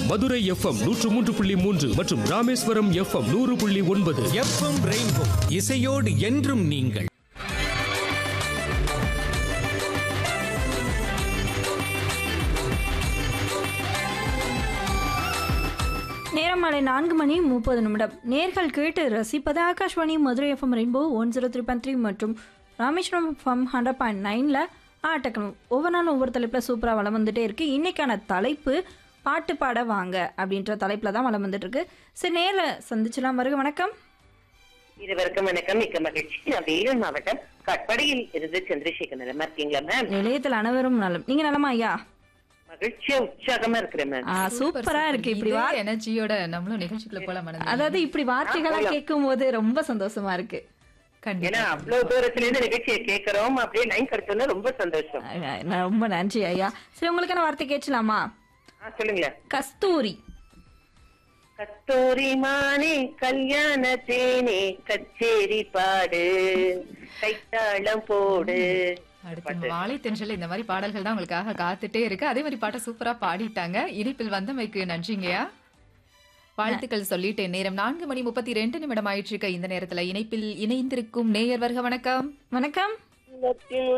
Madurai FM நூற்று மூன்று புள்ளி மூன்று மற்றும் ராமேஸ்வரம் எஃப்எம் நூறு புள்ளி ஒன்பது எஃப்எம் ரெயின்போ இசையோடு என்றும் நீங்கள் நேரம் மாலை நான்கு மணி முப்பது நிமிடம் நேர்கள் கேட்டு ரசிப்பது Akashvani Madurai FM rainbow one zero three point three மற்றும் ராமேஸ்வரம் எஃப்எம் ஹண்ட்ரட் பாயிண்ட் நைனில் ஆட்டக்கணும் ஒவ்வொரு நாளும் ஒவ்வொரு தலைப்பில் சூப்பராக வளம் வந்துட்டே இருக்கு இன்னைக்கான தலைப்பு பாட்டு பாட வாங்க அப்படின்ற தலைப்பில் தான் வளம் வந்துட்டு இருக்கு சரி நேரில் சந்திச்சலாம் வருக வணக்கம் இருவருக்கும் வணக்கம் மிக்க மகிழ்ச்சி நான் வேலூர் மாவட்டம் கட்படியில் இருந்து சந்திரசேகர் நலமா இருக்கீங்களா மேம் நிலையத்தில் அனைவரும் நலம் நீங்கள் நலமா ஐயா மகிழ்ச்சியா உற்சாகமா இருக்கிறேன் மேம் ஆ, சூப்பரா இருக்கு இப்படி வா எனர்ஜியோட நம்மளும் நிகழ்ச்சிக்குள்ள போல மனது அதாவது இப்படி வார்த்தைகளா கேட்கும் போது ரொம்ப சந்தோஷமா இருக்கு ஏன்னா அவ்வளவு தூரத்துல இருந்து நிகழ்ச்சியை கேட்கறோம் அப்படியே லைன் கிடைச்சோன்னா ரொம்ப சந்தோஷம் அஹ், நான் ரொம்ப நன்றி ஐயா சரி உங்களுக்கான வார்த்தை கேட்கலாமா ஆ, சொல்லுங்களேன் கஸ்தூரி கஸ்தூரி மானே கல்யாண தேனே கச்சேரி பாடு கைத்தாளம் போடு அடுத்து வாழை தென்றல் இந்த மாதிரி பாடல்கள் தான் உங்களுக்காக காத்துட்டே இருக்கு அதே மாதிரி பாட்டை சூப்பரா பாடிட்டாங்க இனிப்பில் வந்தமைக்கு நன்றிங்கய்யா வாழ்த்துக்கள் சொல்லிட்டேன் நேரம் நான்கு மணி முப்பத்தி ரெண்டு நிமிடம் ஆயிட்டு இருக்க இந்த நேரத்துல இணைப்பில் இணைந்திருக்கும் நேயர் வருக வணக்கம் வணக்கம்